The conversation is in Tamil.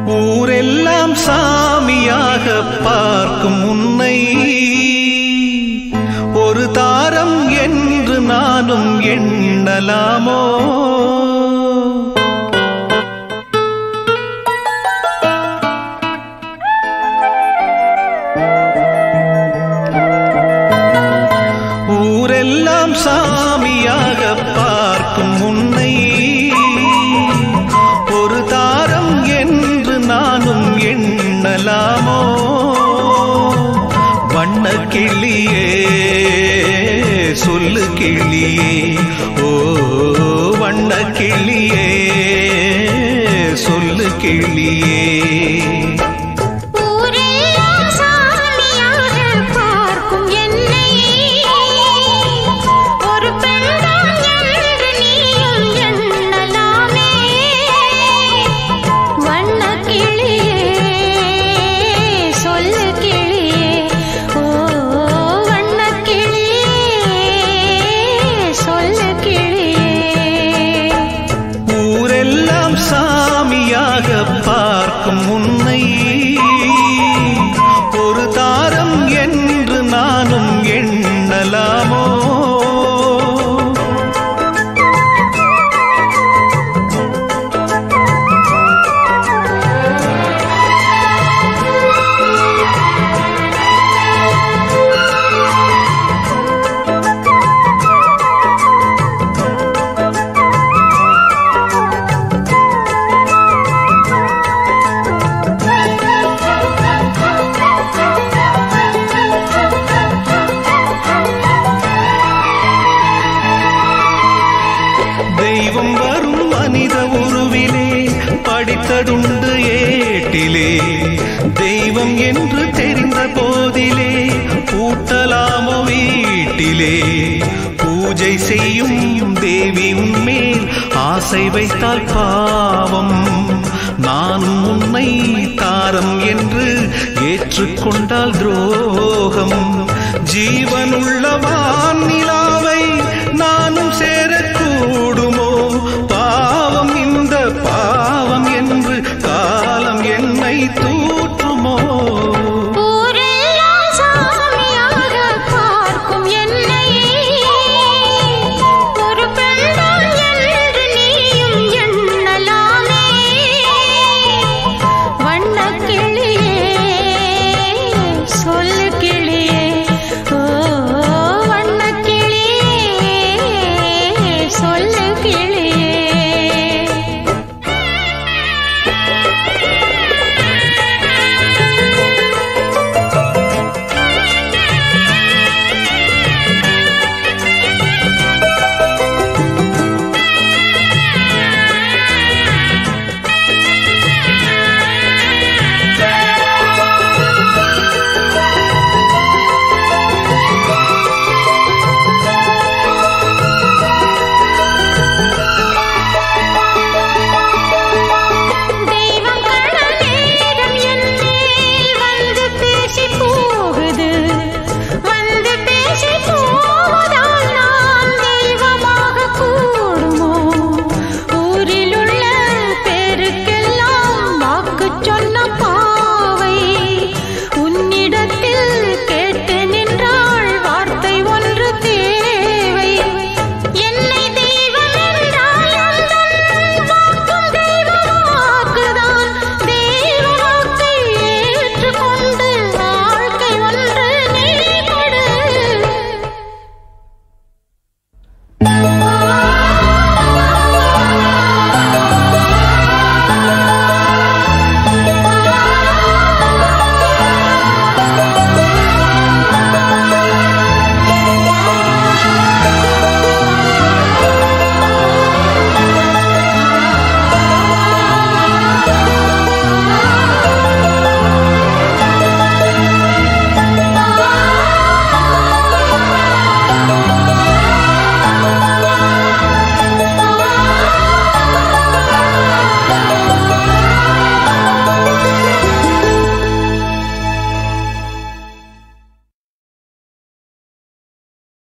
ஊரெல்லாம் சாமியாக பார்க்கும் உன்னை ஒரு தாரம் என்று நானும் எண்ணலாமோ ஊரெல்லாம் சாமியாக பார்க்கும் உன்னை ஒரு தாரம் என்று நானும் எண்ணலாமோ வண்ண கிளியே சொல்லு கிளியே ஓ வண்ண கிளியே சொல்லு கிளியே ஊரெல்லாம் சாமியாக பார்க்கும் என்னை ஒரு பெண்தான் என்று நீயும் எண்ணலாமே வண்ணக் கிளியே சொல்லு கிளியே ஓ வண்ணக் கிளியே சொல்லு கிளியே ஊரெல்லாம் சாமியாக பார்க்கும் உன்னை ஒரு தாரம் என்று நானும் எண்ணலாமோ தெய்வம் வரும் மனித உருவிலே படித்ததுண்டு ஏட்டிலே தெய்வம் என்று தெரிந்த போதிலே பூட்டலாமோ வீட்டிலே பூஜை செய்யும் தேவி உன்மேல் ஆசை வைத்தால் பாவம் நானும் உன்னை தாரம் என்று ஏற்றுக்கொண்டால் துரோகம் ஜீவனுள்ள வானிலாவை நானும் சேரக்கூடுமோ பாவம் இந்த பாவம் என்று காலம் என்னை தூ